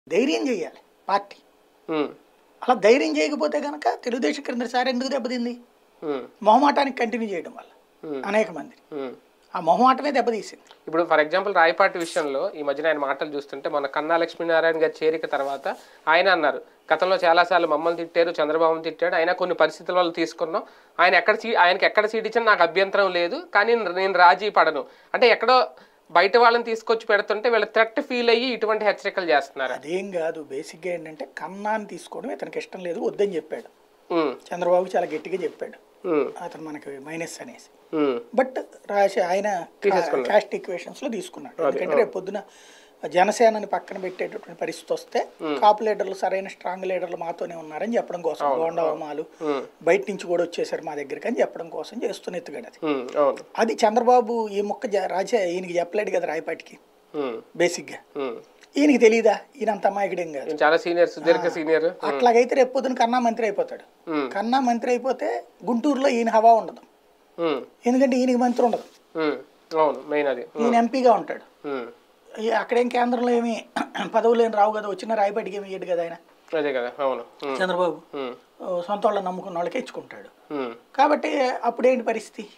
ధైర్యం చేయాలి పార్టీ ఉమ్, అలా ధైర్యం చేయకపోతే కనుక తెలుగుదేశం క్రిందసారి ఎందుకు దెబ్బతింది ఉమ్, మొహమాటానికి కంటిన్యూ చేయడం వల్ల ఉమ్, అనేక మంది ఉమ్. ఆ మొహమాటమే దెబ్బతీసింది ఇప్పుడు ఫర్ ఎగ్జాంపుల్ రాయపాటి విషయంలో ఈ మధ్యన ఆయన మాటలు చూస్తుంటే మన కన్నా లక్ష్మీనారాయణ గారి చేరిక తర్వాత ఆయన అన్నారు గతంలో చాలాసార్లు మమ్మల్ని తిట్టారు చంద్రబాబుని తిట్టాడు అయినా కొన్ని పరిస్థితుల వల్ల తీసుకున్నాం ఆయన ఎక్కడ సీ ఆయనకి ఎక్కడ సీట్ ఇచ్చినా నాకు అభ్యంతరం లేదు కానీ నేను రాజీ పడను అంటే ఎక్కడో బయట వాళ్ళని తీసుకొచ్చి పెడుతుంటే వీళ్ళు థ్రెట్ ఫీల్ అయ్యి ఇటువంటి హెచ్చరికలు చేస్తున్నారు అదేం కాదు బేసిక్గా ఏంటంటే కన్నాన్ని తీసుకోవడం ఇతనికి ఇష్టం లేదు వద్దని చెప్పాడు ఉమ్, చంద్రబాబు చాలా గట్టిగా చెప్పాడు ఉమ్, అతను మనకి మైనస్ అనేసి ఉమ్, బట్ రాసి ఆయన తీసేసుకున్నాడు. క్యాస్ట్ ఈక్వేషన్స్ లో తీసుకున్నాడు ఎందుకంటే రేపు పొద్దున జనసేనని పక్కన పెట్టేటటువంటి పరిస్థితి వస్తే కాపు లీడర్లు సరైన స్ట్రాంగ్ లీడర్లు మాతోనే ఉన్నారని చెప్పడం కోసం గోండవమాలు ఉమ్, బయట నుంచి కూడా వచ్చేసారు మా దగ్గరికి అని చెప్పడం కోసం చేస్తున్న ఎత్తుగడ అది ఉమ్, అవును అది చంద్రబాబు ఈ మొక్క జ- రాజా ఈయనకి చెప్పలేడు కదా రాయపాటికి ఉమ్, బేసిక్గా ఉమ్. ఈయనకి తెలియదా ఈయన అంత అమాయకుడేం కాదు ఈయన చాలా సీనియర్ సుదీర్ఘ సీనియర్ అట్లాగైతే రేపు పొద్దున కన్నా మంత్రి అయిపోతాడు ఉమ్, కన్నా మంత్రి అయిపోతే గుంటూరులో ఈయన హవా ఉండదు ఉమ్, ఎందుకంటే ఈయనకి మంత్రి ఉండదు ఉమ్, అవును మెయిన్ అది ఈయన ఎంపీగా ఉంటాడు ఉమ్, ఈ అక్కడేం కేంద్రంలో ఏమి పదవులు ఏమి రావు కదా వచ్చిన రాయపాటికి ఏమి ఇయ్యడు కదా ఆయన అదే కదా అవును ఉమ్, చంద్రబాబు ఉమ్, ఓ, సొంత వాళ్ళని నమ్ముకున్న వాళ్ళకే ఇచ్చుకుంటాడు ఉమ్. కాబట్టి అప్పుడేంటి పరిస్థితి